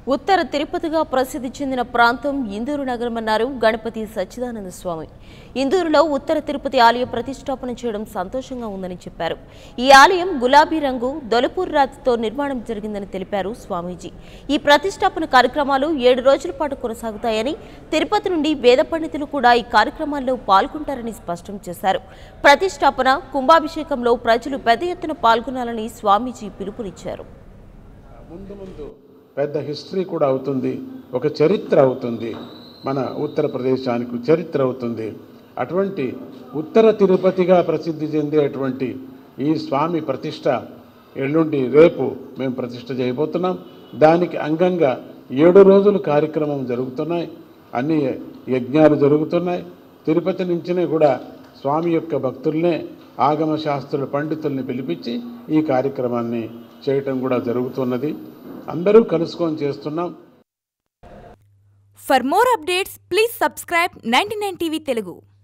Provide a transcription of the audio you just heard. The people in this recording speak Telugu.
ఉత్తర తిరుపతిగా ప్రసిద్ధి చెందిన ప్రాంతం ఇందూరు నగరమన్నారు గణపతి సచ్చిదానంద స్వామి ఇందూరులో ఉత్తర తిరుపతి ఆలయ ప్రతిష్టాపన చేయడం సంతోషంగా ఉందని చెప్పారు ఈ ఆలయం గులాబీ రంగు దొలపూర్ రాతితో నిర్మాణం జరిగిందని తెలిపారు స్వామీజీ ఈ ప్రతిష్టాపన కార్యక్రమాలు ఏడు రోజుల పాటు కొనసాగుతాయని తిరుపతి నుండి వేద పండితులు కూడా ఈ కార్యక్రమాల్లో పాల్గొంటారని స్పష్టం చేశారు ప్రతిష్టాపన కుంభాభిషేకంలో ప్రజలు పెద్ద ఎత్తున పాల్గొనాలని స్వామీజీ పిలుపునిచ్చారు ముందు ముందు పెద్ద హిస్టరీ కూడా అవుతుంది ఒక చరిత్ర అవుతుంది మన ఉత్తరప్రదేశానికి చరిత్ర అవుతుంది అటువంటి ఉత్తర తిరుపతిగా ప్రసిద్ధి చెందేటువంటి ఈ స్వామి ప్రతిష్ట ఎల్లుండి రేపు మేము ప్రతిష్ట చేయబోతున్నాం దానికి అంగంగా ఏడు రోజులు కార్యక్రమం జరుగుతున్నాయి అన్ని యజ్ఞాలు జరుగుతున్నాయి తిరుపతి నుంచినే కూడా స్వామి యొక్క భక్తుల్నే ఆగమ శాస్త్రుల పండితుల్ని పిలిపించి ఈ కార్యక్రమాన్ని చేయటం కూడా జరుగుతున్నది అందరూ కలుసుకొని చేస్తున్నాం For more updates, please subscribe 99 TV Telugu.